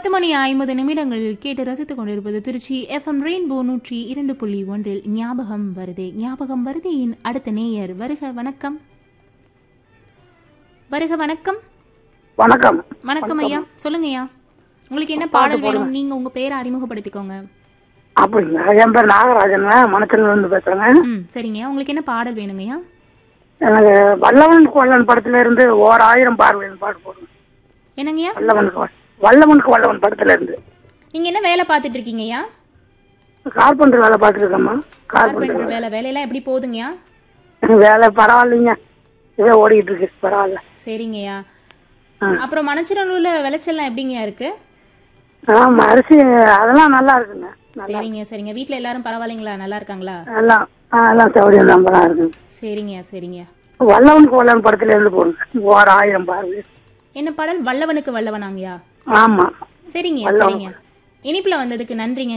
பத்து மணி ஐம்பது நிமிடங்களில் கேட்டு ரசித்துக் கொண்டிருப்பது திருச்சி எஃப்எம் ரெயின்போ நூற்றி இரண்டு புள்ளி ஒன்றில் ஞாபகம் வருதே ஞாபகம் வருதேயின் அடுத்த நேயர் வருக வணக்கம் வருக வணக்கம் வணக்கம் வணக்கம் ஐயா சொல்லுங்க ஐயா உங்களுக்கு என்ன பாடல் வேணும் நீங்க உங்க பேரை அறிமுகப்படுத்திக்கோங்க அப்படிங்களா என் பேர் நாகராஜன் மணச்சல்ல இருந்து பேசுறேங்க ம் சரிங்க உங்களுக்கு என்ன பாடல் வேணுங்க ஐயா எனக்கு வல்லவன் கொல்லன் படத்துல இருந்து ஓர் ஆயிரம் பார்வையின் பாட்டு போடுங்க என்னங்கய்யா வல்லவனுக்கு வ- வல்லவனுக்கு வல்லவன் படத்துல இருந்து நீங்க என்ன வேலை பார்த்துட்டு இருக்கீங்க ஐயா கார்பெண்டர் வேலை பார்த்துட்டு இருக்கேம்மா கார்பெண்டர் கார்பெண்டர் வேலை வேலையெல்லாம் எப்படி போகுதுங்கய்யா வேலை பரவாயில்லைங்க இதே ஓடிக்கிட்டு இருக்கு பரவாயில்ல சரிங்கய்யா ஆ. அப்புறம் மணச்சநல்லூர்ல விளைச்சல்லாம் எப்படிங்கய்யா இருக்கு ஆமா அரிசி அதெல்லாம் நல்லா இருக்குங்க நல்லா சரிங்க சரிங்க வீட்ல எல்லாரும் பரவாயில்லைங்களா நல்லா இருக்காங்களா எல்லாம் ஆ, எல்லாம் சௌகரியம் நம்பலாம் இருக்குங்க சரிங்கய்யா சரிங்க வல்லவனுக்கு வல்லவன் படத்துல இருந்து போடுங்க ஓர் ஆயிரம் பார்வை என்ன பாடல் வல்லவனுக்கு வல்லவனாங்கய்யா ஆமா சரிங்கய்யா சரிங்க இனிப்புல வந்ததுக்கு நன்றிங்க